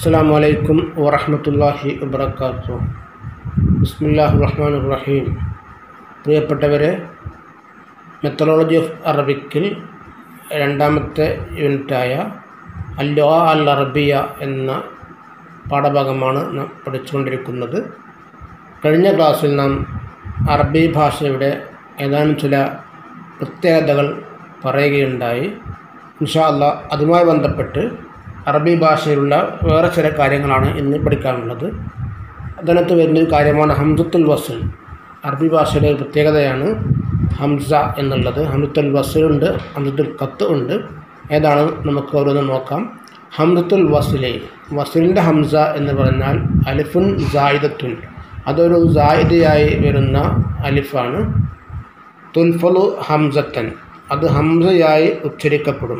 അസ്സാം വലൈക്കും വറഹമത്തല്ലാഹി വബർക്കാത്തു ബിസ്മില്ലാഹി റഹ്മാൻ റഹീം പ്രിയപ്പെട്ടവരെ മെത്തഡോളജി ഓഫ് അറബിക്കിൽ രണ്ടാമത്തെ യൂണിറ്റായ അല്ലോ അൽ അറബിയ എന്ന പാഠഭാഗമാണ് നാം പഠിച്ചുകൊണ്ടിരിക്കുന്നത് കഴിഞ്ഞ ക്ലാസ്സിൽ നാം അറബി ഭാഷയുടെ ഏതാനും ചില പ്രത്യേകതകൾ പറയുകയുണ്ടായി ഇൻഷാ അല്ലാ അതുമായി ബന്ധപ്പെട്ട് അറബി ഭാഷയിലുള്ള വേറെ ചില കാര്യങ്ങളാണ് ഇന്ന് പഠിക്കാനുള്ളത് അതിനകത്ത് വരുന്നൊരു കാര്യമാണ് ഹംസത്തുൽ വസൽ അറബി ഭാഷയുടെ ഒരു പ്രത്യേകതയാണ് ഹംസ എന്നുള്ളത് ഹംസത്തുൽ വസലുണ്ട് ഹംസത്തുൽ കത്ത് ഉണ്ട് ഏതാണ് നമുക്ക് ഓരോന്ന് നോക്കാം ഹംസത്തുൽ വസലെ വസലിൻ്റെ ഹംസ എന്ന് പറഞ്ഞാൽ അലിഫുൻ ജായിദത്തുൻ അതൊരു ജായിദയായി വരുന്ന അലിഫാണ് തുൽഫലു ഹംസത്തൻ അത് ഹംസയായി ഉച്ചരിക്കപ്പെടും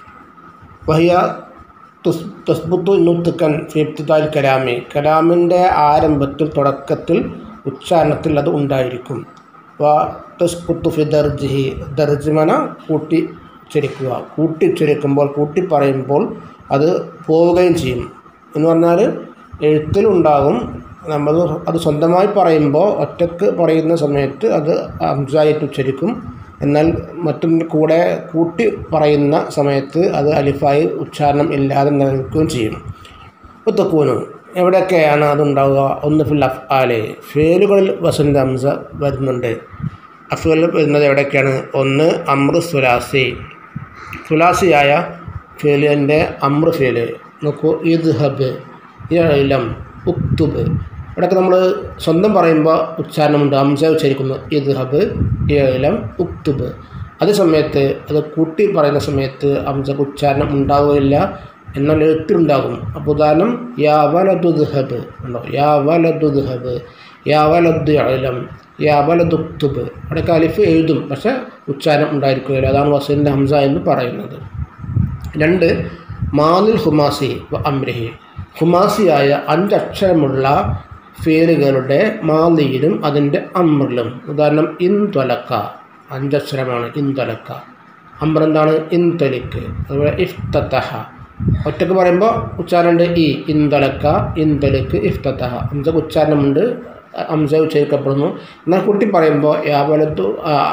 വഹിയ തുസ് തസ്ബുത്തു നുത്തുക്കൻ ഫിബ്തിദാൽ കലാമി കലാമിൻ്റെ ആരംഭത്തിൽ തുടക്കത്തിൽ ഉച്ചാരണത്തിൽ അത് ഉണ്ടായിരിക്കും വ തസ്ബുത്തു ഫി ദർജിഹി ദർജിമന കൂട്ടി ഉച്ചരിക്കുക കൂട്ടി ഉച്ചരിക്കുമ്പോൾ കൂട്ടി പറയുമ്പോൾ അത് പോവുകയും ചെയ്യും എന്ന് പറഞ്ഞാൽ എഴുത്തിലുണ്ടാകും നമ്മൾ അത് സ്വന്തമായി പറയുമ്പോൾ ഒറ്റക്ക് പറയുന്ന സമയത്ത് അത് ഹംസായിട്ട് ഉച്ചരിക്കും എന്നാൽ മറ്റൊന്നിൻ്റെ കൂടെ കൂട്ടി പറയുന്ന സമയത്ത് അത് അലിഫായി ഉച്ചാരണം ഇല്ലാതെ നിലനിൽക്കുകയും ചെയ്യും ഉത്തക്കൂനും എവിടെയൊക്കെയാണ് അതുണ്ടാവുക ഒന്ന് ഫിൽ അഫ് ആലെ ഫേലുകളിൽ വസന്ത ഹംസ വരുന്നുണ്ട് അഫുകളിൽ വരുന്നത് എവിടെയൊക്കെയാണ് ഒന്ന് അമ്ര സുലാസി സുലാസിയായ ഫേലിൻ്റെ അമ്ര ഫേല് നോക്കൂ ഈദ് ഹബ് ഇലം ഉക്തുബ് ഇവിടെയൊക്കെ നമ്മൾ സ്വന്തം പറയുമ്പോൾ ഉച്ചാരണമുണ്ട് ഹംസ ഉച്ചരിക്കുന്നു ഇത് ഹബ് ഇലം ഉക്തുബ് അതേ സമയത്ത് അത് കൂട്ടി പറയുന്ന സമയത്ത് ഹംസക്ക് ഉച്ചാരണം ഉണ്ടാവുകയില്ല എന്നാൽ എഴുത്തിലുണ്ടാകും അപ്പോൾ ഉദാഹരണം യാ വലദുദ് ഹബ് ഉണ്ടോ യാ വലദുദ് ഹബ് യാ വലദ് ഇലം യാ വലദുക്തുബ് അവിടെയൊക്കെ അലിഫ് എഴുതും പക്ഷേ ഉച്ചാരണം ഉണ്ടായിരിക്കുകയില്ല അതാണ് വസീൻ്റെ ഹംസ എന്ന് പറയുന്നത് രണ്ട് മാലിൽ ഹുമാസി അമ്രഹി ഹുമാസിയായ അഞ്ചക്ഷരമുള്ള ഫേലുകളുടെ മാലിയിലും അതിൻ്റെ അമ്രിലും ഉദാഹരണം ഇൻതൊലക്ക അഞ്ചക്ഷരമാണ് ഇൻതൊലക്ക അമ്ര എന്താണ് ഇൻതൊലിക്ക് അതുപോലെ ഇഫ്തഹ ഒറ്റക്ക് പറയുമ്പോൾ ഉച്ചാരണമുണ്ട് ഈ ഇൻതൊലക്ക ഇൻതൊലിക്ക് ഇഫ്തഹ അംസക്ക് ഉച്ചാരണമുണ്ട് അംസ ഉച്ചരിക്കപ്പെടുന്നു എന്നാൽ കുട്ടി പറയുമ്പോൾ യാവലത്തു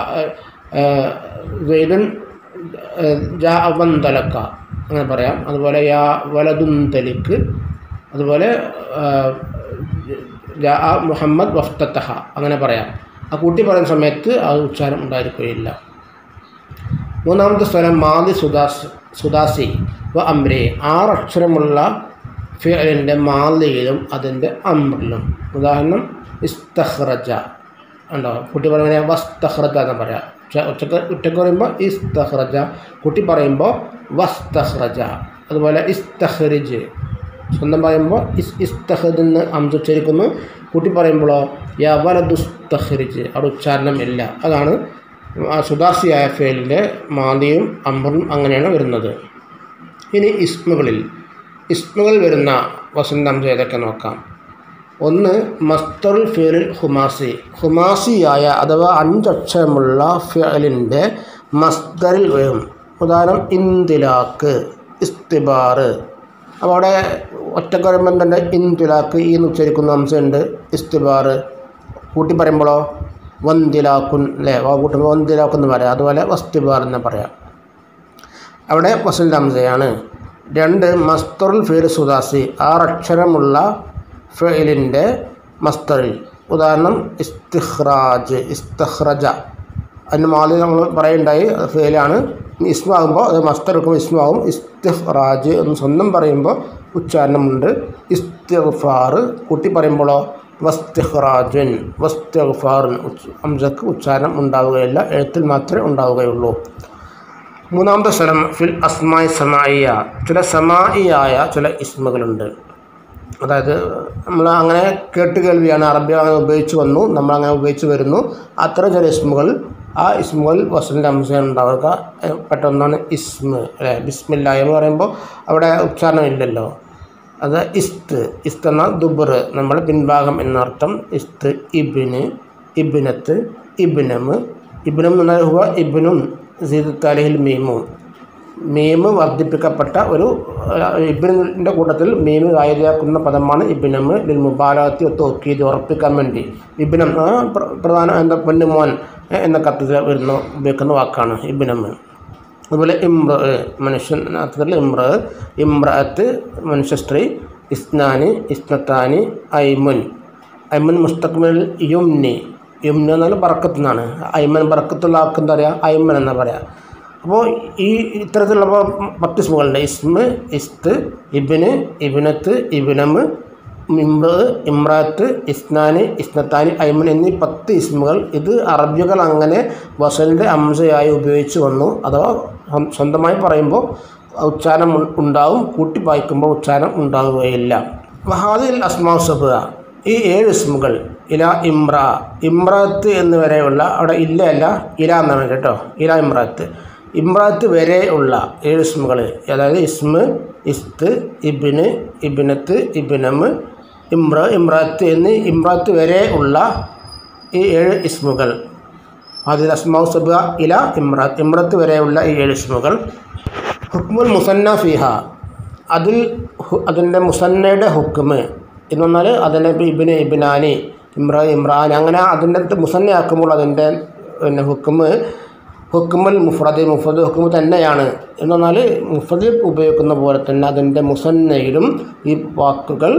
വെയ്തൻ ജാവന്തലക്ക അങ്ങനെ പറയാം അതുപോലെ യാ വലതുന്തലിക്ക് അതുപോലെ ജാ മുഹമ്മദ് വഫ്തത്തഹ അങ്ങനെ പറയാം ആ കൂട്ടി പറയുന്ന സമയത്ത് ആ ഉച്ചാരണം ഉണ്ടായിരിക്കുകയില്ല മൂന്നാമത്തെ സ്ഥലം മാതി സുദാസ് സുദാസി വ അമ്രേ ആറക്ഷരമുള്ള ഫിയലിൻ്റെ മാലിയിലും അതിൻ്റെ അമ്രിലും ഉദാഹരണം ഇസ്തഹ്റജ ഉണ്ടോ കുട്ടി പറയുന്നത് വസ്തഹ്റജ എന്ന് പറയാം ഒറ്റക്ക് ഒറ്റക്ക് പറയുമ്പോൾ ഇസ്തഹ്റജ കുട്ടി പറയുമ്പോൾ വസ്തഹ്റജ അതുപോലെ ഇസ്തഹ്റിജ് സ്വന്തം പറയുമ്പോൾ ഇസ് ഇസ്തഹദ് എന്ന് അംസ് ഉച്ചരിക്കുന്നു കൂട്ടി പറയുമ്പോഴോ യവലദുസ്തഹ്റിജ് അവിടെ ഉച്ചാരണം ഇല്ല അതാണ് സുദാസിയായ ഫേലിൻ്റെ മാതിയും അമ്പറും അങ്ങനെയാണ് വരുന്നത് ഇനി ഇസ്മുകളിൽ ഇസ്മുകൾ വരുന്ന വസന്തംശ ഏതൊക്കെ നോക്കാം ഒന്ന് മസ്തറുൽ ഫേലിൽ ഹുമാസി ഹുമാസിയായ അഥവാ അഞ്ചക്ഷരമുള്ള ഫേലിൻ്റെ മസ്തറിൽ വരും ഉദാഹരണം ഇന്തിലാക്ക് ഇസ്തിബാറ് അപ്പോൾ അവിടെ ഒറ്റക്കുഴമ്പം തന്നെ ഇന്തുലാക്ക് ഈ എന്ന് ഉച്ചരിക്കുന്ന അംശമുണ്ട് ഇസ്തിബാർ കൂട്ടി പറയുമ്പോഴോ വന്തിലാക്കുൻ അല്ലേ വാ കൂട്ടുമ്പോൾ വന്തിലാക്കുന്ന് പറയാം അതുപോലെ വസ്തിബാർ എന്ന് പറയാം അവിടെ വസലിൻ്റെ അംശയാണ് രണ്ട് മസ്തറുൽ ഫീൽ സുദാസി ആറക്ഷരമുള്ള ഫെയിലിൻ്റെ മസ്തറിൽ ഉദാഹരണം ഇസ്തിഹ്റാജ് ഇസ്തഹ്റജ അതിന് മാലി നമ്മൾ പറയുണ്ടായി ഫെയിലാണ് ഇസ്മാകുമ്പോൾ അത് മസ്തർ എടുക്കുമ്പോൾ ഇസ്മാവും ഇസ്തിഹ്റാജ് എന്ന് സ്വന്തം പറയുമ്പോൾ ഉച്ചാരണമുണ്ട് ഇസ്തിഗ്ഫാർ കൂട്ടി പറയുമ്പോഴോ വസ്തിഹ്റാജുൻ വസ്തിഗ്ഫാറിൻ അംസക്ക് ഉച്ചാരണം ഉണ്ടാവുകയില്ല എഴുത്തിൽ മാത്രമേ ഉണ്ടാവുകയുള്ളൂ മൂന്നാമത്തെ സ്ഥലം ഫിൽ അസ്മായി സമായിയ ചില സമായിയായ ചില ഇസ്മുകളുണ്ട് അതായത് നമ്മൾ അങ്ങനെ കേട്ടുകേൾവിയാണ് അറബി അങ്ങനെ ഉപയോഗിച്ച് വന്നു നമ്മളങ്ങനെ ഉപയോഗിച്ച് വരുന്നു അത്തരം ചില ഇസ്മുകൾ ആ ഇസ്മുകൾ വസലിൻ്റെ അംശം ഉണ്ടാവുക പെട്ടെന്നാണ് ഇസ്മ് അല്ലേ ബിസ്മില്ല എന്ന് പറയുമ്പോൾ അവിടെ ഉച്ചാരണം ഇല്ലല്ലോ അത് ഇസ്ത് ഇസ്ത് എന്നാൽ ദുബർ നമ്മുടെ പിൻഭാഗം എന്നർത്ഥം ഇസ്ത് ഇബിന് ഇബിനത്ത് ഇബിനമ് ഇബിനം എന്ന് പറഞ്ഞാൽ ഹുവ ഇബിനും സീദത്താലിഹിൽ മീമും മീമ് വർദ്ധിപ്പിക്കപ്പെട്ട ഒരു ഇബിനിൻ്റെ കൂട്ടത്തിൽ മീമ് കായലിയാക്കുന്ന പദമാണ് ഇബിനം ലിൽ മുബാലകത്തി തോക്കീത് ഉറപ്പിക്കാൻ വേണ്ടി ഇബിനം ആ, പ്ര- പ്രധാന എന്താ പൊന്നുമോൻ എന്ന കത്തിൽ വരുന്ന ഉപയോഗിക്കുന്ന വാക്കാണ് ഇബിനം അതുപോലെ ഇമ്ര മനുഷ്യൻ അർത്ഥത്തിൽ ഇമ്ര ഇമ്രഅത്ത് മനുഷ്യ സ്ത്രീ ഇസ്നാന് ഇസ്നത്താനി ഐമുൻ ഐമൻ മുസ്തഖ്മിൽ യുംനി യുംനി എന്നാൽ ബറക്കത്ത് എന്നാണ് ഐമൻ ബറക്കത്തുള്ള ആൾക്ക് എന്താ പറയുക ഐമൻ എന്നാ പറയുക അപ്പോൾ ഈ ഇത്തരത്തിലുള്ള ഇപ്പോൾ പത്ത് ഇസ്മുകളുണ്ട് ഇസ്മ് ഇസ്ത് ഇബിന് ഇബിനത്ത് ഇബിനമ് ഇമ്ര ഇമ്രാത്ത് ഇസ്നാന് ഇസ്നത്താനി ഐമൻ എന്നീ പത്ത് ഇസ്മുകൾ ഇത് അറബികൾ അങ്ങനെ വസലിൻ്റെ അംശയായി ഉപയോഗിച്ച് വന്നു അഥവാ സ്വ- സ്വന്തമായി പറയുമ്പോൾ ഉച്ചാരണം ഉ- ഉണ്ടാവും കൂട്ടി വായിക്കുമ്പോൾ ഉച്ചാരണം ഉണ്ടാവുകയില്ല വഹാദിൽ അസ്മാ സബുക ഈ ഏഴ് ഇസ്മുകൾ ഇല ഇമ്ര ഇമ്രാത്ത് എന്ന് വരെയുള്ള അവിടെ ഇല്ല അല്ല ഇല എന്നാണ് കേട്ടോ ഇല ഇമ്രാത്ത് ഇമ്രാത്ത് വരെ ഉള്ള ഏഴ് ഇസ്മുകൾ അതായത് ഇസ്മ് ഇസ്ത് ഇബിന് ഇബിനത്ത് ഇബിനമ് ഇമ്ര ഇമ്രാത്ത് എന്നീ ഇമ്രാത്ത് വരെ ഉള്ള ഈ ഏഴ് ഇസ്മുകൾ അതിൽ അസ്മാവ് സബ ഇല ഇമ്രാത്ത് ഇമ്രത്ത് വരെയുള്ള ഈ ഏഴ് ഇസ്മുകൾ ഹുക്മുൽ മുസന്ന ഫിഹ അതിൽ ഹു- അതിൻ്റെ മുസന്നയുടെ ഹുക്മ് എന്ന് പറഞ്ഞാൽ അതിൻ്റെ ഇപ്പോൾ ഇബിന് ഇബിനാനി ഇമ്ര ഇമ്രാൻ അങ്ങനെ അതിൻ്റെ മുസന്നയാക്കുമ്പോൾ അതിൻ്റെ പിന്നെ ഹുക്മ് ഹുക്മുൽ മുഫ്രദ് മുഫ്രദ് ഹുക്മ് തന്നെയാണ് എന്ന് പറഞ്ഞാൽ മുഫ്രദിൽ ഉപയോഗിക്കുന്ന പോലെ തന്നെ അതിൻ്റെ മുസന്നയിലും ഈ വാക്കുകൾ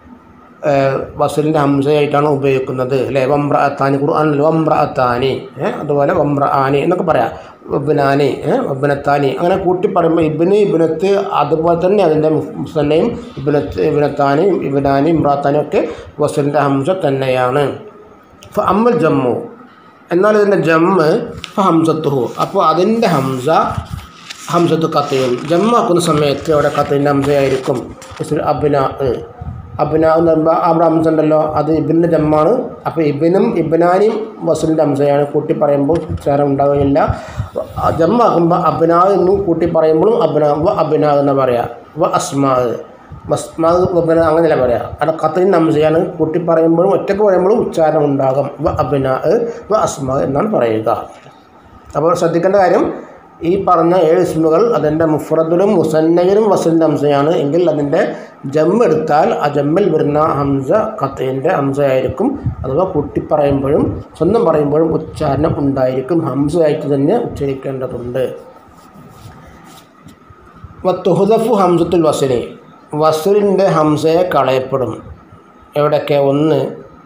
വസലിൻ്റെ ഹംസയായിട്ടാണ് ഉപയോഗിക്കുന്നത് അല്ലേ വമ്ര അത്താനി ഖുർആാനിൽ വമ്ര അത്താനി അതുപോലെ വമ്ര ആനി എന്നൊക്കെ പറയാം വബ്നാനി വബ്നത്താനി അങ്ങനെ കൂട്ടി പറയുമ്പോൾ ഇബിന് ഇബിനത്ത് അതുപോലെ തന്നെ അതിൻ്റെ മുസന്നയും ഇബിനത്ത് ഇബിനത്താനി ഇബിനാനി ഇമ്രാത്താനി ഒക്കെ വസലിൻ്റെ ഹംസ തന്നെയാണ് ഫ അമ്മൽ ജമ്മു എന്നാൽ ഇതിൻ്റെ ജമ്മ് ഫ ഹംസത്തുഹു അപ്പോൾ അതിൻ്റെ ഹംസ ഹംസത്ത് കത്തയും ജമ്മാക്കുന്ന സമയത്ത് അവിടെ കത്തിൻ്റെ ഹംസയായിരിക്കും മിസ്ൽ അബ്ന അബ്ന എന്ന് പറയുമ്പോൾ അവിടെ ഹംസ ഉണ്ടല്ലോ അത് ഇബിൻ്റെ ജമ്മാണ് അപ്പോൾ ഇബിനും ഇബിനാനിയും വസലിൻ്റെ ഹംസയാണ് കൂട്ടി പറയുമ്പോൾ ഉച്ചാരം ഉണ്ടാവുകയില്ല ആ ജമ്മാക്കുമ്പോൾ അബ്ന എന്നും കൂട്ടി പറയുമ്പോഴും അബ്ന വ അബ്ന എന്ന് പറയാം വ അസ്മാ മസ്മാദ് വബന അങ്ങനെയല്ല പറയാം അവിടെ കത്തിൻ്റെ ഹംസയാണ് കൂട്ടി പറയുമ്പോഴും ഒറ്റക്ക് പറയുമ്പോഴും ഉച്ചാരണം ഉണ്ടാകും വ അബ്ന വ അസ്മാ എന്നാണ് പറയുക അപ്പോൾ ശ്രദ്ധിക്കേണ്ട കാര്യം ഈ പറഞ്ഞ ഏഴ് ഇസ്മുകൾ അതിൻ്റെ മുഫ്രദിലും മുസന്നയിലും വസലിൻ്റെ ഹംസയാണ് എങ്കിൽ അതിൻ്റെ ജമ്മ് എടുത്താൽ ആ ജമ്മിൽ വരുന്ന ഹംസ കത്തീൻ്റെ ഹംസയായിരിക്കും അഥവാ കൂട്ടി പറയുമ്പോഴും സ്വന്തം പറയുമ്പോഴും ഉച്ചാരണം ഉണ്ടായിരിക്കും ഹംസയായിട്ട് തന്നെ ഉച്ചരിക്കേണ്ടതുണ്ട് വത്തുഹുദഫു ഹംസത്തുൽ വസലി വസലിൻ്റെ ഹംസയെ കളയപ്പെടും എവിടെയൊക്കെ ഒന്ന്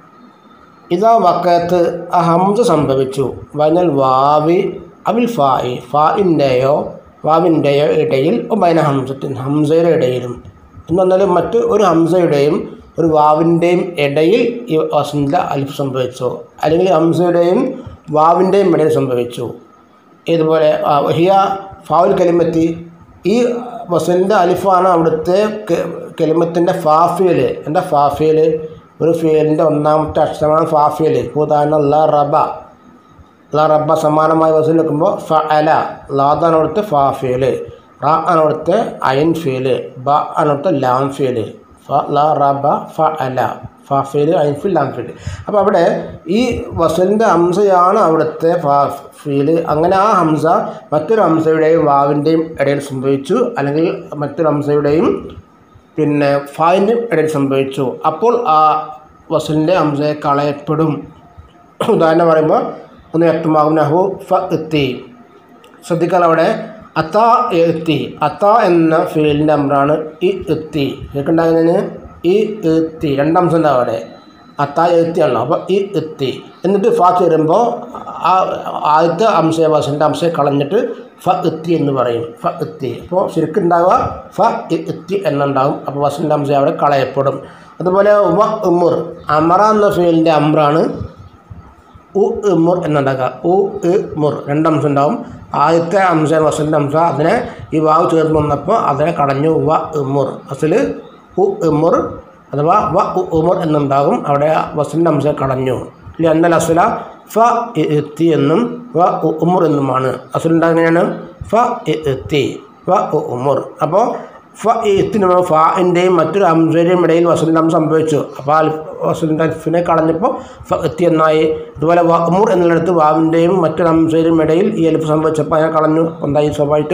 ഇതാ വക്കത്ത് ആ ഹംസ സംഭവിച്ചു വനൽ വാവി അവിൽ ഫായി ഫായിൻ്റെയോ വാവിൻ്റെയോ ഇടയിൽ ബൈന ഹംസത്തിൻ ഹംസയുടെ ഇടയിലും എന്ന് പറഞ്ഞാൽ മറ്റ് ഒരു ഹംസയുടെയും ഒരു വാവിൻ്റെയും ഇടയിൽ ഈ വസലിൻ്റെ അലിഫ് സംഭവിച്ചു അല്ലെങ്കിൽ ഹംസയുടെയും വാവിൻ്റെയും ഇടയിൽ സംഭവിച്ചു ഇതുപോലെ ആ, ഹിയ ഫാവുൽ കലിമത്തി ഈ വസലിൻ്റെ അലിഫാണ് അവിടുത്തെ കലിമത്തിൻ്റെ ഫാഫിയൽ എന്താ ഫാഫിയൽ ഒരു ഫിയലിൻ്റെ ഒന്നാമത്തെ അക്ഷരമാണ് ഫാഫിയൽ ഉദാഹരണം ല റബ ല റബ സമാനമായ വസൽ വെക്കുമ്പോൾ ഫ അല ലാദാണ് അവിടുത്തെ ഫാഫിയൽ റ ആണ് അവിടുത്തെ അയൻ ഫിയല് ബ ആണ് അവിടുത്തെ ലാം ഫിയല് ഫ ല റബ ഫ അല ഫാഫിയൽ അയൻ ഫിൽ ലാം ഫിയൽ അപ്പോൾ അവിടെ ഈ വസലിൻ്റെ ഹംസയാണ് അവിടുത്തെ ഫാഫിയൽ അങ്ങനെ ആ ഹംസ മറ്റൊരു ഹംസയുടെയും വാവിൻ്റെയും ഇടയിൽ സംഭവിച്ചു അല്ലെങ്കിൽ മറ്റൊരു ഹംസയുടെയും പിന്നെ ഫായിൻ്റെ ഇടയിൽ സംഭവിച്ചു അപ്പോൾ ആ വസലിൻ്റെ ഹംസയെ കളയപ്പെടും ഉദാഹരണം പറയുമ്പോൾ ഒന്ന് വ്യക്തമാകും നഹു ഫ എത്തി ശ്രദ്ധിക്കാൻ അവിടെ അത്ത എത്തി അത്ത എന്ന ഫീലിൻ്റെ അമ്രാണ് ഈ എത്തി കേൾക്കുണ്ടാകുന്നതിന് ഈ എത്തി രണ്ടംശം ഉണ്ടാവും അവിടെ അത്ത എത്തിയാണല്ലോ അപ്പോൾ ഈ എത്തി എന്നിട്ട് ഫ ചേരുമ്പോൾ ആ ആദ്യത്തെ അംശയെ വസൻ്റെ അംശയെ കളഞ്ഞിട്ട് ഫ എത്തി എന്ന് പറയും ഫ എത്തി അപ്പോൾ ശരിക്കും ഉണ്ടാവുക ഫ എത്തി എന്നുണ്ടാവും അപ്പോൾ വസൻ്റെ അംശം അവിടെ കളയപ്പെടും അതുപോലെ വ ഉമുർ അമറ എന്ന ഫീലിൻ്റെ അമ്രാണ് ഉ ഇ മുർ എന്നുണ്ടാക്കുക ഉ ഇ മുർ രണ്ട് അംശം ഉണ്ടാവും ആദ്യത്തെ അംശം വസലിൻ്റെ അംശം അതിനെ ഈ വാവ് ചേർന്ന് വന്നപ്പോൾ അതിനെ കടഞ്ഞു വ ഇമുർ അസൽ ഉ ഇമുർ അഥവാ വ ഉ ഉമുർ എന്നുണ്ടാകും അവിടെ വസലിൻ്റെ അംശം കടഞ്ഞു ഇല്ല എന്നാൽ അസുല ഫ ഇ എത്തി എന്നും വ ഉ ഉമുർ എന്നുമാണ് അസുലുണ്ടാകുന്നതാണ് ഫ ഇ എത്തി വ ഉ ഉമുർ അപ്പോൾ ഫ എത്തിന് ഫാഇൻ്റെയും മറ്റൊരു അംസയുടെയും ഇടയിൽ വസലിൻ്റെ അംശം സംഭവിച്ചു അപ്പോൾ അൽ വസലിൻ്റെ അൽഫിനെ കളഞ്ഞപ്പോൾ ഫ എത്തി എന്നായി അതുപോലെ വമുർ എന്നിടത്ത് വാവിൻ്റെയും മറ്റൊരു അംസയുടെയും ഇടയിൽ ഈ അലിഫ് സംഭവിച്ചപ്പോൾ അതിനെ കളഞ്ഞു എന്തായി സ്വാഭാവികമായിട്ടും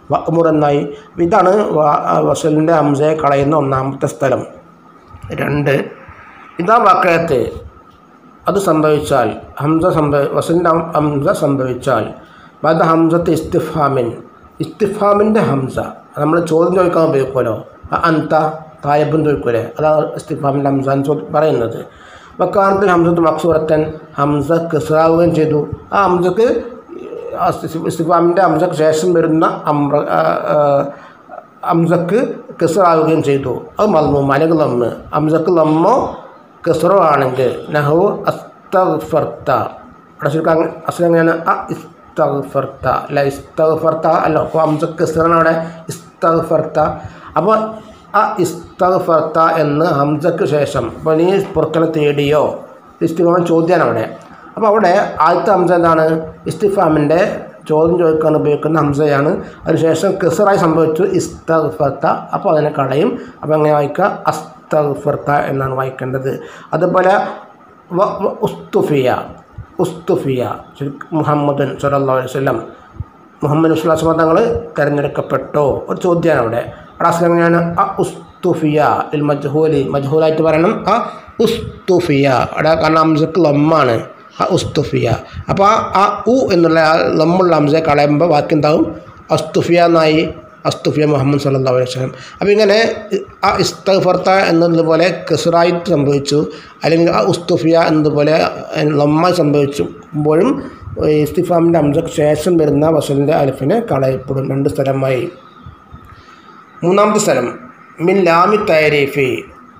വഅ്മുർ എന്നായി ഇതാണ് വ- വസലിൻ്റെ ഹംസയെ കളയുന്ന ഒന്നാമത്തെ സ്ഥലം രണ്ട് ഇതാ വാക്കയത്ത് അത് സംഭവിച്ചാൽ ഹംസ സംഭവ വസലിൻ്റെ ഹംസ സംഭവിച്ചാൽ ബദ ഹംസത്ത് ഇസ്തിഫാമിൻ ഇസ്തിഫാമിൻ്റെ ഹംസ നമ്മൾ ചോദ്യം ചോദിക്കാൻ ഉപയോഗിക്കുമല്ലോ അ അന്ത തായബും ചോദിക്കൂലേ അതാണ് ഇസ്തിഫാമിൻ്റെ ഹംസ എന്ന് ചോ- പറയുന്നത് വക്കാലത്തിൽ ഹംസത്ത് മക്സൂറത്തൻ ഹംസ കിസ്റാവുകയും ചെയ്തു ആ ഹംസക്ക് ഇസ്തിഫാമിൻ്റെ ഹംസക്ക് ശേഷം വരുന്ന അമ്ര ആ, ആ, ഹംസക്ക് കിസ്റാവുകയും ചെയ്തു അത് മൽമൂം അല്ലെങ്കിൽ ലമ്മ് ഹംസക്ക് ലമ്മോ കിസ്റോ ആണെങ്കിൽ നഹു അസ്തഫർത്ത അവിടെ ശരിക്കും അങ്ങ് അസുഖം എങ്ങനെയാണ് അ ഇസ്തഫർത്ത അല്ല ഇസ്തഫർത്ത അല്ല അപ്പോൾ ഹംസക്ക് കിസ്റാണ് അവിടെ ഇസ്തഫർത്ത അപ്പോൾ അ ഇസ്തഫർത്ത എന്ന് ഹംസക്ക് ശേഷം അപ്പോൾ നീ പുറത്തിനെ തേടിയോ ഇസ്തിഫാം ചോദ്യമാണ് അവിടെ അപ്പോൾ അവിടെ ആദ്യത്തെ ഹംസ എന്താണ് ഇസ്തിഫാമിൻ്റെ ചോദ്യം ചോദിക്കാൻ ഉപയോഗിക്കുന്ന ഹംസയാണ് അതിനുശേഷം കിസറായി സംഭവിച്ചു ഇസ്തഫർത്ത അപ്പോൾ അതിനെ കളയും അപ്പോൾ എങ്ങനെ വായിക്കുക അസ്തഫർത്ത എന്നാണ് വായിക്കേണ്ടത് അതുപോലെ വ- വ- ഉസ്തുഫിയ ഉസ്തുഫിയ ശരിക്കും മുഹമ്മദൻ സല്ലല്ലാഹു അലൈഹി വസല്ലം മുഹമ്മദ് വിശ്വാസ തങ്ങൾ തിരഞ്ഞെടുക്കപ്പെട്ടോ ഒരു ചോദ്യമാണ് അവിടെ അവിടെ അസ്ലം എങ്ങനെയാണ് അ ഉസ്തുഫിയ ഇൽ മജ്ഹൂലി മജ്ഹൂലായിട്ട് പറയണം അ ഉസ്തുഫിയ അവിടെ കാരണം ഹംസക്ക് ലമ്മാണ് അ ഉസ്തുഫിയ അപ്പോൾ ആ ആ ഉ എന്നുള്ള ആ ലമ്മുള്ള ഹംസയെ കളയുമ്പോൾ ബാക്കി എന്താവും അസ്തുഫിയ എന്നായി അസ്തുഫിയ മുഹമ്മദ് സല്ലല്ലാഹു അലൈഹി വസല്ലം അപ്പോൾ ഇങ്ങനെ ആ ഇസ്തഫർത്ത എന്നതുപോലെ കിസ്റായിട്ട് സംഭവിച്ചു അല്ലെങ്കിൽ ആ ഉസ്തുഫിയ എന്നതുപോലെ ലമ്മായി സംഭവിച്ചുമ്പോഴും ഇസ്തിഫാമിൻ്റെ അംസക്ക് ശേഷം വരുന്ന വസലിൻ്റെ അലിഫിനെ കളയപ്പെടും രണ്ട് സ്ഥലമായി മൂന്നാമത്തെ സ്ഥലം മിൻ ലാമി തൈരീഫി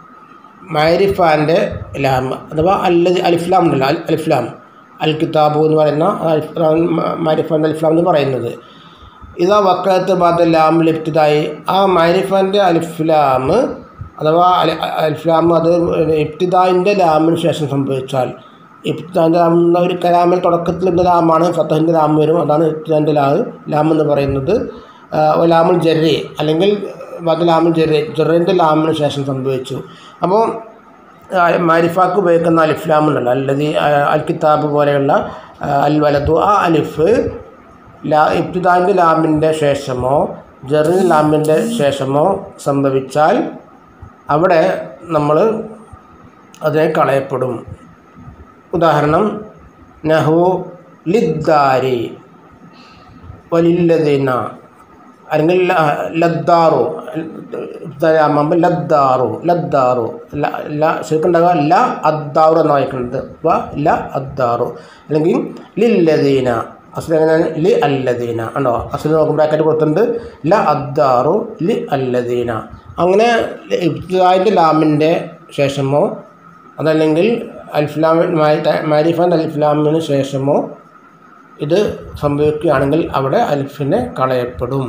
മൈരിഫാൻ്റെ ലാം അഥവാ അല്ലത് അലിഫ്ലാം ഉണ്ടല്ലോ അൽ അലിഫ്ലാം അൽ കിതാബു എന്ന് പറയുന്ന മൈരിഫാൻ്റെ അലിഫ്ലാം എന്ന് പറയുന്നത് ഇതാ വക്കത്ത് ബാദ ലാം ലിപ്തിതായി ആ മൈരിഫാൻ്റെ അലിഫ്ലാം അഥവാ അലി അലിഫ്ലാം അത് ഇബ്തിദായിൻ്റെ ലാമിന് ശേഷം സംഭവിച്ചാൽ ഇബ്തിദാൻ്റെ ലാം എന്ന ഒരു കലാമിൽ തുടക്കത്തിലുള്ള ലാമാണ് ഫത്തഹിൻ്റെ ലാം വരും അതാണ് ഇബ്തിദാൻ്റെ ലാ ലാം എന്ന് പറയുന്നത് ആ, ഒരു ലാമുൽ ജെറി അല്ലെങ്കിൽ ബാദ ലാമുൽ ജെറി ജെറിൻ്റെ ലാമിന് ശേഷം സംഭവിച്ചു അപ്പോൾ മാരിഫാക്ക് ഉപയോഗിക്കുന്ന അലിഫ്ലാം ഉണ്ടല്ലോ അല്ലതി അൽ കിതാബ് പോലെയുള്ള ആ, അൽ വലതു ആ അലിഫ് ലാ ഇബ്തിദാൻ്റെ ലാമിൻ്റെ ശേഷമോ ജെറിൻ ലാമിൻ്റെ ശേഷമോ സംഭവിച്ചാൽ അവിടെ നമ്മൾ അതിനെ കളയപ്പെടും ഉദാഹരണം നഹു ലിദ്ദാരി വലില്ലദീന അല്ലെങ്കിൽ ല- ലദ്ദാറു ഇബ്തലാമാകുമ്പോൾ ലദ്ദാറു ലദ്ദാറു ല ല ശരിക്കുണ്ടാകുക ല അദ്ദാറു എന്ന് വായിക്കുന്നത് വ ല അദ്ദാറു അല്ലെങ്കിൽ ലില്ലദീന അസൽ എങ്ങനെയാണ് ലി അല്ലദീന ഉണ്ടോ അസൽ നോക്കുമ്പോൾ ബ്രാക്കറ്റ് കൊടുത്തിട്ടുണ്ട് ല അദ്ദാറു ലി അല്ലദീന അങ്ങനെ ഇബ്തായിൻ്റെ ലാമിൻ്റെ ശേഷമോ അതല്ലെങ്കിൽ അൽഫ്ലാമി മാരിഫാൻ അൽഫ്ലാമിന് ശേഷമോ ഇത് സംഭവിക്കുകയാണെങ്കിൽ അവിടെ അൽഫിനെ കളയപ്പെടും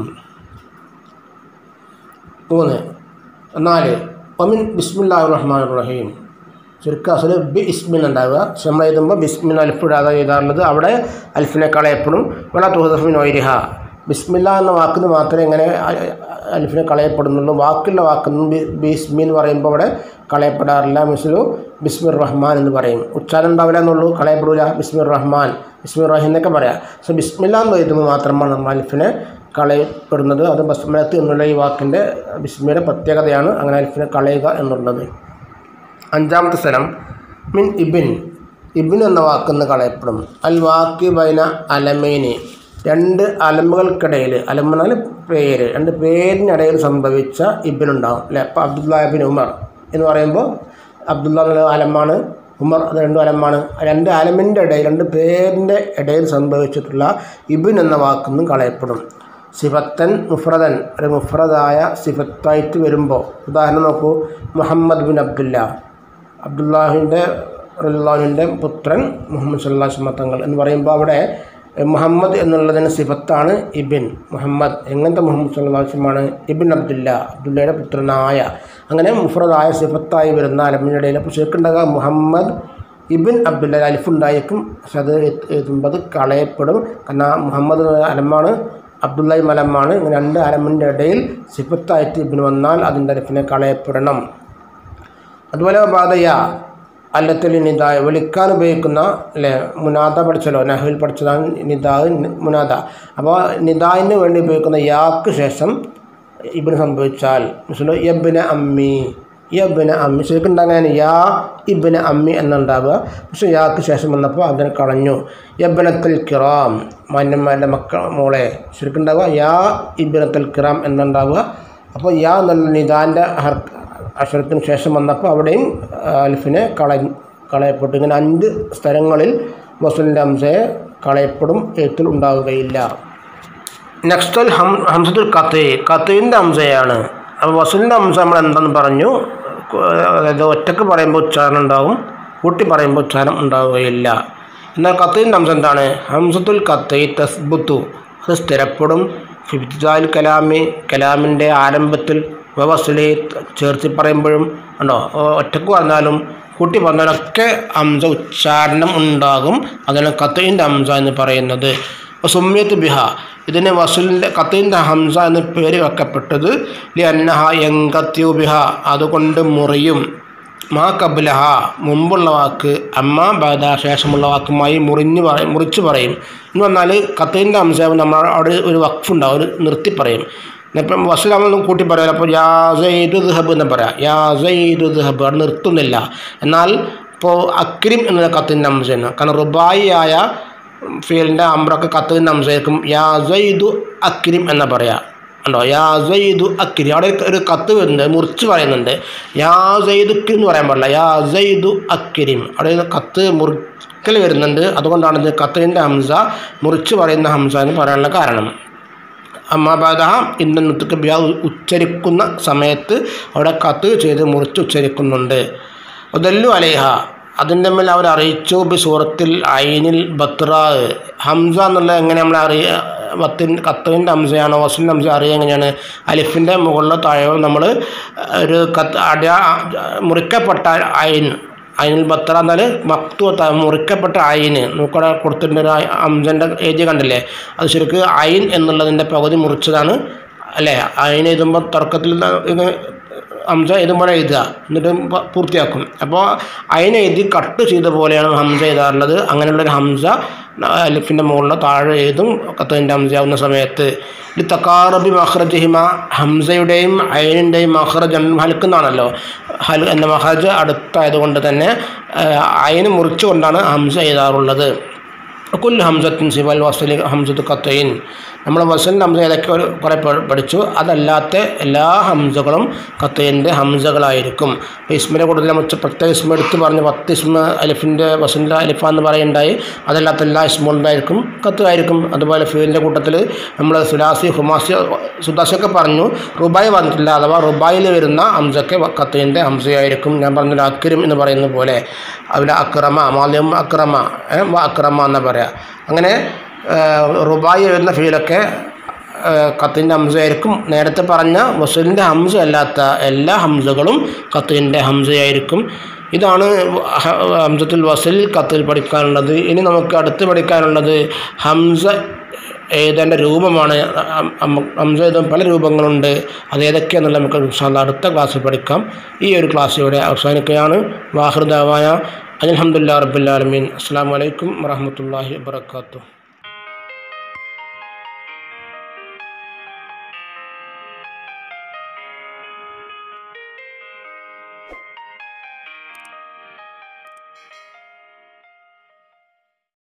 മൂന്ന് നാല് ഒമിൻ ബിസ്മില്ലാ റഹ്മാൻ റഹീം ചുരുക്കം അസല് ബി ഇസ്മിൻ ഉണ്ടാവുക പക്ഷെ നമ്മൾ എഴുതുമ്പോൾ ബിസ്മിൻ അൽഫ് ഇടാതെ എഴുതാറുള്ളത് അവിടെ അൽഫിനെ കളയപ്പെടും വല തുഹദഫിൻ ഒരിഹ ബിസ്മില്ല എന്ന വാക്കിന് മാത്രമേ ഇങ്ങനെ അ- അൽഫിനെ കളയപ്പെടുന്നുള്ളൂ ബാക്കിയുള്ള വാക്കൊന്നും ബി- ബിസ്മി എന്ന് പറയുമ്പോൾ അവിടെ കളയപ്പെടാറില്ല മിസ്ലു ബിസ്മിർ റഹ്മാൻ എന്ന് പറയും ഉച്ചാരണം ഉണ്ടാവില്ല എന്നുള്ളൂ കളയപ്പെടില്ല ബിസ്മിർ റഹ്മാൻ ബിസ്മിർ റഹീം എന്നൊക്കെ പറയാം പക്ഷെ ബിസ്മില്ല എന്ന് എഴുതുമ്പോൾ മാത്രമാണ് നമ്മൾ അൽഫിനെ കളയപ്പെടുന്നത് അത് ബസ്മലത്ത് എന്നുള്ള ഈ വാക്കിൻ്റെ ബിസ്മിയുടെ പ്രത്യേകതയാണ് അങ്ങനെ അൽഫിനെ കളയുക എന്നുള്ളത് അഞ്ചാമത്തെ സ്ഥലം മിൻ ഇബിൻ ഇബിൻ എന്ന വാക്കെന്ന് കളയപ്പെടും അൽ വാക്കി ബൈന അലമേനി രണ്ട് അലമുകൾക്കിടയിൽ അലം എന്നാൽ പേര് രണ്ട് പേരിനിടയിൽ സംഭവിച്ച ഇബിൻ ഉണ്ടാവും അല്ലേ അപ്പോൾ അബ്ദുല്ലാഹിബിൻ ഉമർ എന്ന് പറയുമ്പോൾ അബ്ദുല്ല എന്നുള്ള അലമാണ് ഉമർ അത് രണ്ടും അലമാണ് രണ്ട് അലമിൻ്റെ ഇടയിൽ രണ്ട് പേരിൻ്റെ ഇടയിൽ സംഭവിച്ചിട്ടുള്ള ഇബിൻ എന്ന വാക്കെന്നും കളയപ്പെടും സിഫത്തൻ മുഫ്രദൻ ഒരു മുഫ്രദായ സിഫത്തായിട്ട് വരുമ്പോൾ ഉദാഹരണം നോക്കൂ മുഹമ്മദ് ബിൻ അബ്ദുല്ല അബ്ദുല്ലാഹിൻ്റെ റല്ലാഹുവിൻ്റെ പുത്രൻ മുഹമ്മദ് സല്ലാഹ് തങ്ങൾ എന്ന് പറയുമ്പോൾ അവിടെ മുഹമ്മദ് എന്നുള്ളതിന് സിഫത്താണ് ഇബിൻ മുഹമ്മദ് എങ്ങനത്തെ മുഹമ്മദ് സല്ലാസ്മാണ് ഇബിൻ അബ്ദുല്ല അബ്ദുല്ലയുടെ പുത്രനായ അങ്ങനെ മുഫ്രദായ സിഫത്തായി വരുന്ന അലമിൻ്റെ ഇടയിൽ അപ്പോൾ ശരിക്കുണ്ടാകുക മുഹമ്മദ് ഇബിൻ അബ്ദുല്ല അലിഫുണ്ടായിരിക്കും പക്ഷെ അത് എഴുതുമ്പോൾ അത് കളയപ്പെടും കാരണം മുഹമ്മദ് എന്ന അലമാണ് അബ്ദുല്ലായി മലമാണ് ഇങ്ങനെ രണ്ട് അലമിൻ്റെ ഇടയിൽ സിഫത്തായിട്ട് ഇബിൻ വന്നാൽ അതിൻ്റെ അലിഫിനെ കളയപ്പെടണം അതുപോലെ ബാധയ അല്ലത്തിൽ നിദായ വിളിക്കാൻ ഉപയോഗിക്കുന്ന അല്ലേ മുനാദ പഠിച്ചല്ലോ നഹുൽ പഠിച്ചതാണ് നിദാ മുനാദ അപ്പോൾ നിദായിന് വേണ്ടി ഉപയോഗിക്കുന്ന യാക്ക് ശേഷം ഇബിന് സംഭവിച്ചാൽ മിസ്ലോ യബിന് അമ്മി യബിന് അമ്മി ശരിക്കും ഉണ്ടാകാൻ യാ ഇബിന് അമ്മി എന്നുണ്ടാവുക പക്ഷെ യാക്ക് ശേഷം വന്നപ്പോൾ അതിനെ കളഞ്ഞു യബനത്തൽ കിറാം മാന്യന്മാരുടെ മക്ക മോളെ ശരിക്കും ഉണ്ടാവുക യാ ഇബിനത്തൽ കിറാം എന്നുണ്ടാവുക അപ്പോൾ യാ എന്നുള്ള നിദാൻ്റെ ഹർ അക്ഷരത്തിന് ശേഷം വന്നപ്പോൾ അവിടെയും അൽഫിനെ കള കളയപ്പെട്ടു ഇങ്ങനെ അഞ്ച് സ്ഥലങ്ങളിൽ വസലിൻ്റെ അംശയെ കളയപ്പെടും എഴുത്തിൽ ഉണ്ടാവുകയില്ല നെക്സ്റ്റ് ഹം ഹംസത്തുൽ കത്ത് കത്തീൻ്റെ അംശയാണ് അപ്പോൾ വസലിൻ്റെ അംശം നമ്മൾ എന്താണെന്ന് പറഞ്ഞു അതായത് ഒറ്റക്ക് പറയുമ്പോൾ ഉച്ചാരണം ഉണ്ടാവും കൂട്ടി പറയുമ്പോൾ ഉച്ചാരണം ഉണ്ടാവുകയില്ല എന്നാൽ കത്തീൻ്റെ അംശം എന്താണ് ഹംസത്തുൽ കത്ത് തസ്ബുത്തു അത് സ്ഥിരപ്പെടും ഫിബ്ദാൽ കലാമി കലാമിൻ്റെ ആരംഭത്തിൽ വസലി ചേർത്തി പറയുമ്പോഴും ഉണ്ടോ ഒറ്റക്ക് പറഞ്ഞാലും കൂട്ടി പറഞ്ഞാലൊക്കെ അംസ ഉച്ചാരണം ഉണ്ടാകും അതിന് കത്തീൻ്റെ അംസ എന്ന് പറയുന്നത് സുമ്യത്ത് ബിഹ ഇതിന് വസുലിൻ്റെ കത്തീൻ്റെ ഹംസ എന്ന് പേര് വെക്കപ്പെട്ടത് ലി അന്നഹ എങ്കത്യു ബിഹ അതുകൊണ്ട് മുറിയും മാ കബുലഹ മുമ്പുള്ള വാക്ക് അമ്മ ബാധ ശേഷമുള്ള വാക്കുമായി മുറിഞ്ഞ് പറയും മുറിച്ച് പറയും എന്ന് പറഞ്ഞാൽ കത്തീൻ്റെ അംശം നമ്മൾ അവിടെ ഒരു വഖഫുണ്ടാവും ഒരു നിർത്തി പറയും ഇപ്പം വസുലാമൊന്നും കൂട്ടി പറയാം അപ്പോൾ യാ സൈദു ദഹബ് എന്ന് പറയാം യാ സൈദു ദഹബ് അവിടെ നിർത്തുന്നില്ല എന്നാൽ ഇപ്പോൾ അക്രിം എന്ന കത്തിൻ്റെ അംശമാണ് കാരണം റുബായി ആയ ഫീലിൻ്റെ അമ്രൊക്കെ കത്തിൻ്റെ അംശമായിരിക്കും യാ സൈദു അക്രിം എന്ന് പറയാം ഉണ്ടോ യാ സൈദു അക്രി അവിടെ ഒരു കത്ത് വരുന്നുണ്ട് മുറിച്ച് പറയുന്നുണ്ട് യാ സൈദുക്ക് എന്ന് പറയാൻ പാടില്ല യാ സൈദു അക്രിം അവിടെ ഒരു കത്ത് മുറിക്കൽ വരുന്നുണ്ട് അതുകൊണ്ടാണ് ഇത് കത്തിൻ്റെ ഹംസ മുറിച്ച് പറയുന്ന ഹംസ എന്ന് പറയാനുള്ള കാരണം അമ്മാബാദ ഇന്ന നുത്തുക്ക് ബിയ ഉച്ചരിക്കുന്ന സമയത്ത് അവിടെ കത്ത് ചെയ്ത് മുറിച്ച് ഉച്ചരിക്കുന്നുണ്ട് ഉദല്ലു അലേഹ അതിൻ്റെ മേൽ അവർ അറിയിച്ചു ബി സൂറത്തിൽ ഐനിൽ ബത്ര ഹംസ എന്നുള്ള എങ്ങനെ നമ്മൾ അറിയ വത്തിൻ കത്തുവിൻ്റെ അംശയാണോ വസുലിൻ്റെ അംശം അറിയുക എങ്ങനെയാണ് അലിഫിൻ്റെ മുകളിലോ താഴെയോ നമ്മൾ ഒരു കത്ത് അടയാ മുറിക്കപ്പെട്ട ഐൻ അയിനിൽ ബത്ര എന്നാൽ മക്തു മുറിക്കപ്പെട്ട അയിന് നമുക്കവിടെ കൊടുത്തിട്ടുണ്ട് ഒരു അംസൻ്റെ ഏജ് കണ്ടില്ലേ അത് ശരിക്ക് അയിൻ എന്നുള്ളതിൻ്റെ പകുതി മുറിച്ചതാണ് അല്ലേ അയിൻ എഴുതുമ്പോൾ തുടക്കത്തിൽ ഹംസ എഴുതുമ്പോൾ എഴുതുക എന്നിട്ട് പൂർത്തിയാക്കും അപ്പോൾ അതിനെ എഴുതി കട്ട് ചെയ്ത പോലെയാണ് ഹംസ എഴുതാറുള്ളത് അങ്ങനെയുള്ളൊരു ഹംസ അലിഫിൻ്റെ മുകളിലോ താഴെ എഴുതും കത്തതിൻ്റെ ഹംസ ആവുന്ന സമയത്ത് ഇത് തക്കാറബി മഹ്റജ് ഹിമ ഹംസയുടെയും അയനിൻ്റെയും മഹ്റജ് ഹൽക്കുന്നാണല്ലോ ഹൽ എന്ന മഹജ് അടുത്തായതുകൊണ്ട് തന്നെ അയന് മുറിച്ചുകൊണ്ടാണ് ഹംസ എഴുതാറുള്ളത് കുൽ ഹംസത്തിൻ സിവൽ വസലി ഹംസത്ത് കത്തയിൻ നമ്മൾ വസലിൻ്റെ ഹംസ ഏതൊക്കെ ഒരു കുറേ പഠിച്ചു അതല്ലാത്ത എല്ലാ ഹംസകളും കത്തയിൻ്റെ ഹംസകളായിരിക്കും അപ്പോൾ ഇസ്മിനെ കൂടുതൽ നമ്മൾ പ്രത്യേക ഇസ്മ എടുത്ത് പറഞ്ഞ് പത്ത് ഇസ്മ അലിഫിൻ്റെ വസലിൻ്റെ അലിഫ എന്ന് പറയുണ്ടായി അതല്ലാത്ത എല്ലാ ഇസ്മുണ്ടായിരിക്കും കത്തായിരിക്കും അതുപോലെ ഫീലിൻ്റെ കൂട്ടത്തിൽ നമ്മൾ സുലാസി ഹുമാസി സുദാസിയൊക്കെ പറഞ്ഞു റുബായി പറഞ്ഞിട്ടില്ല അഥവാ റുബായിൽ വരുന്ന ഹംസൊക്കെ കത്തയിൻ്റെ ഹംസയായിരിക്കും ഞാൻ പറഞ്ഞൊരു അക്കിരും എന്ന് പറയുന്ന പോലെ അവിടെ അക്രമ മാലിയം അക്രമ വ അക്രമ എന്ന് പറയാം അങ്ങനെ റുബായി വരുന്ന ഫീലൊക്കെ കത്തിൻ്റെ ഹംസയായിരിക്കും നേരത്തെ പറഞ്ഞ വസലിൻ്റെ ഹംസ അല്ലാത്ത എല്ലാ ഹംസകളും കത്തിൻ്റെ ഹംസയായിരിക്കും ഇതാണ് ഹംസത്തുൽ വസലിൽ കത്തിൽ പഠിക്കാനുള്ളത് ഇനി നമുക്ക് അടുത്ത് പഠിക്കാനുള്ളത് ഹംസ എഴുതേണ്ട രൂപമാണ് ഹംസ എഴുതാൻ പല രൂപങ്ങളുണ്ട് അത് ഏതൊക്കെയാണെന്നുള്ള നമുക്ക് ഇൻഷാല്ല അടുത്ത ക്ലാസ്സിൽ പഠിക്കാം ഈ ഒരു ക്ലാസ് ഇവിടെ അവസാനിക്കുകയാണ് വാഹൃദാവായ അലഹമുല്ലാ റബ്ബുല്ലാലമീൻ അസ്സാം വലൈക്കും വറഹമത്തല്ലാഹി വാത്തു